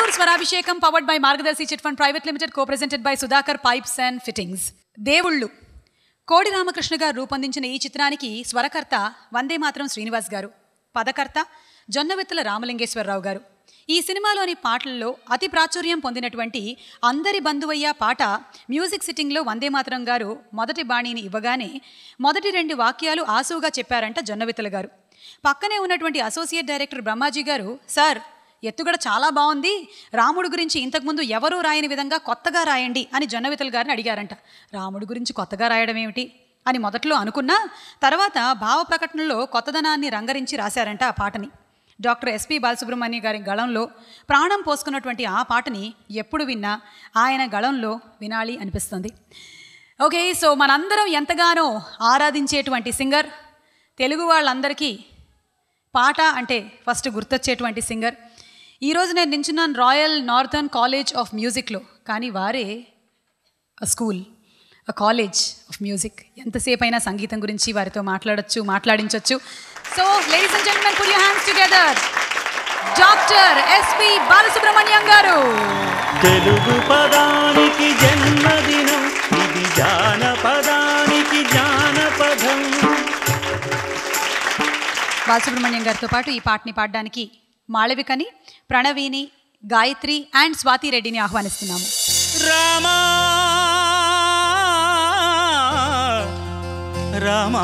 Pure Swarabhishekam powered by Margadarshi Chit Fund Private Limited co-presented by Sudhakar Pipes and Fittings. దేవుళ్ళు కోడి రామకృష్ణ గారు రూపొందించిన ఈ చిత్రానికి స్వరకర్త వందే మాత్రం శ్రీనివాస్ గారు పదకర్త జొన్నవిత్తల రామలింగేశ్వరరావు గారు ఈ సినిమాలోని పాటల్లో అతి ప్రాచుర్యం పొందినటువంటి అందరి బంధువయ్య పాట మ్యూజిక్ సిట్టింగ్లో వందే మాత్రం గారు మొదటి బాణీని ఇవ్వగానే మొదటి రెండు వాక్యాలు ఆసువుగా చెప్పారంట జొన్నవిత్తల గారు పక్కనే ఉన్నటువంటి అసోసియేట్ డైరెక్టర్ బ్రహ్మాజీ గారు సార్ ఎత్తుగడ చాలా బాగుంది రాముడు గురించి ఇంతకుముందు ఎవరూ రాయని విధంగా కొత్తగా రాయండి అని జొన్నవితల్ గారిని అడిగారంట రాముడి గురించి కొత్తగా రాయడం ఏమిటి అని మొదట్లో అనుకున్నా తర్వాత భావ ప్రకటనలో కొత్తదనాన్ని రంగరించి రాశారంట ఆ పాటని డాక్టర్ ఎస్పి బాలసుబ్రహ్మణ్య గారి గళంలో ప్రాణం పోసుకున్నటువంటి ఆ పాటని ఎప్పుడు విన్నా ఆయన గళంలో వినాలి అనిపిస్తుంది ఓకే సో మనందరం ఎంతగానో ఆరాధించేటువంటి సింగర్ తెలుగు వాళ్ళందరికీ పాట అంటే ఫస్ట్ గుర్తొచ్చేటువంటి సింగర్ ఈరోజు నేను నించున్నాను రాయల్ నార్థర్న్ కాలేజ్ ఆఫ్ మ్యూజిక్లో కానీ వారే స్కూల్ కాలేజ్ ఆఫ్ మ్యూజిక్ ఎంతసేపు అయినా సంగీతం గురించి వారితో మాట్లాడొచ్చు మాట్లాడించవచ్చు so ladies and gentlemen put your hands together doctor S P Balasubrahmanyam garu Telugu పదానికి జన్మదినం ఇది జానపదానికి జానపదం బాలసుబ్రహ్మణ్యం గారితో పాటు ఈ పాటని పాడడానికి మాళవికని ప్రణవిని గాయత్రి అండ్ స్వాతి రెడ్డిని ఆహ్వానిస్తున్నాము రామా రామా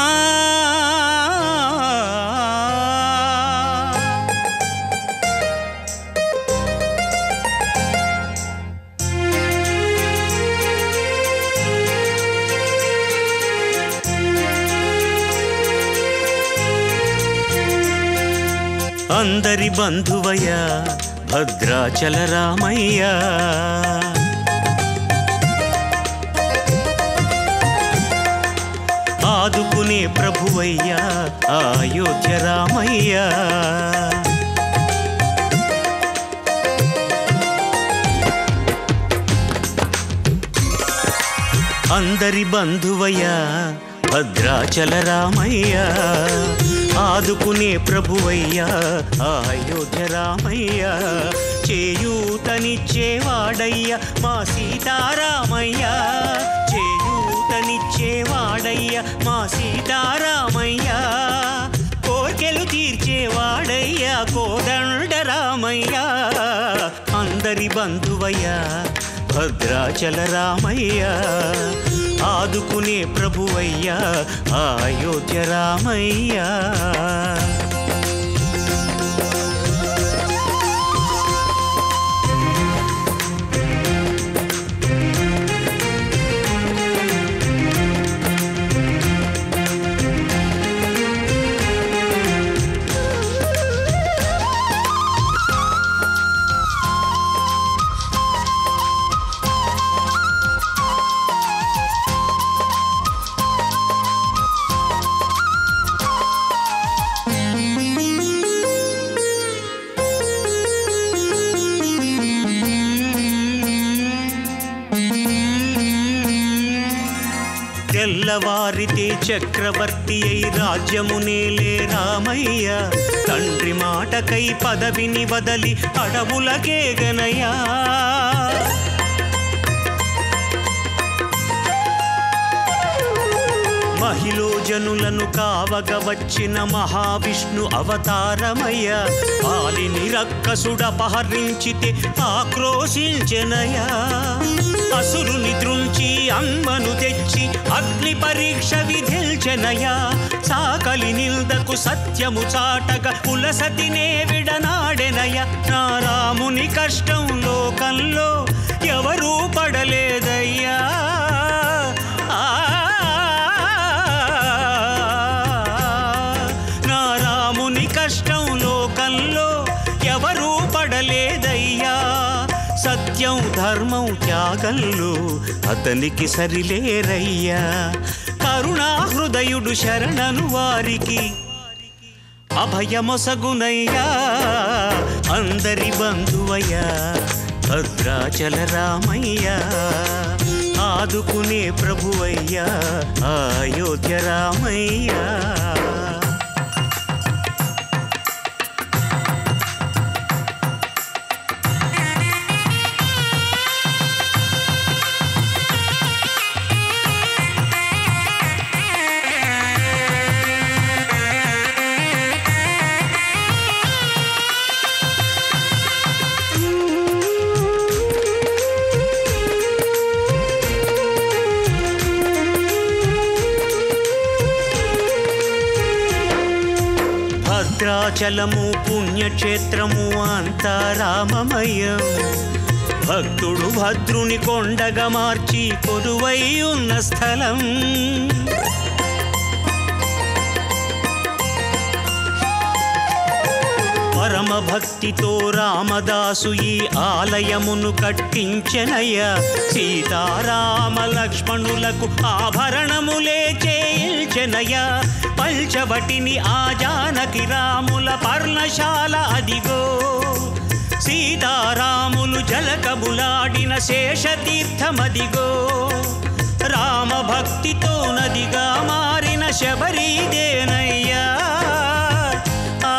అందరి బంధువయ్య భద్రాచల రామయ్య ఆదుకునే ప్రభువయ్య అయోధ్య రామయ్య అందరి బంధువయ్య భద్రాచల రామయ్య ఆదుకునే ప్రభువయ్య అయోధ్య రామయ్య చేయూతనిచ్చేవాడయ్య మా సీతారామయ్య చేయూతనిచ్చేవాడయ్య మా సీతారామయ్య కోర్కెలు తీర్చేవాడయ్య కోదండ రామయ్య అందరి బంధువయ్య భద్రాచల రామయ్య ఆదుకునే ప్రభువయ్య అయోధ్య రామయ్య తెల్లవారితే చక్రవర్తి అయి రాజ్యమునేలే రామయ్య తండ్రి మాటకై పదవిని వదలి అడవులకే గనయ్యా మహిళో జనులను కావగ వచ్చిన మహావిష్ణు అవతారమయ్య ఆలిని రక్కసుడపహరించితే ఆక్రోశించెనయా అసురుని దృంచి అమ్మను తెచ్చి అగ్ని పరీక్ష విధిల్చెనయా సాకలి నిల్దకు సత్యము చాటక కులసతినే విడనాడెనయ నా రాముని కష్టం లోకంలో ఎవరూ పడలేదయ్యా ఆ నా రాముని కష్టం లోకంలో ఎవరూ పడలేదయ్యా సత్యం ధర్మం త్యాగంలో అతనికి సరిలేరయ్యా కరుణా హృదయుడు శరణను వారికి అభయమొసగునయ్యా అందరి బంధువయ్యా భద్రాచల రామయ్య ఆదుకునే ప్రభువయ్యా అయోధ్య రామయ్య భద్రాచలము పుణ్యక్షేత్రము అంతా రామమయం భక్తుడు భద్రుని కొండగా మార్చి కొలువై ఉన్న స్థలం పరమ భక్తితో రామదాసు ఈ ఆలయమును కట్టించెనయ్య సీతారామ లక్ష్మణులకు ఆభరణములే చేయించెనయ్య పంచవటిని ఆ జానకి రాముల పర్ణశాల అదిగో సీతారాములు జలకబులాడిన శేషతీర్థమదిగో రామ భక్తితో నదిగా మారిన శబరీదేనయ్యా ఆ,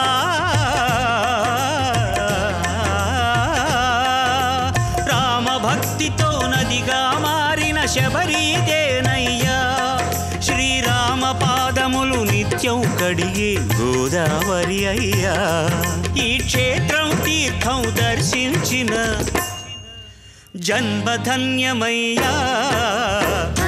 రామ భక్తితో నదిగా మారిన శబరీదేనయ్యా శ్రీరామ పాదములు నిత్యం కడిగే గోదావరి అయ్యా ఈ క్షేత్రం తీర్థం దర్శించిన జన్మధన్యమయ్యా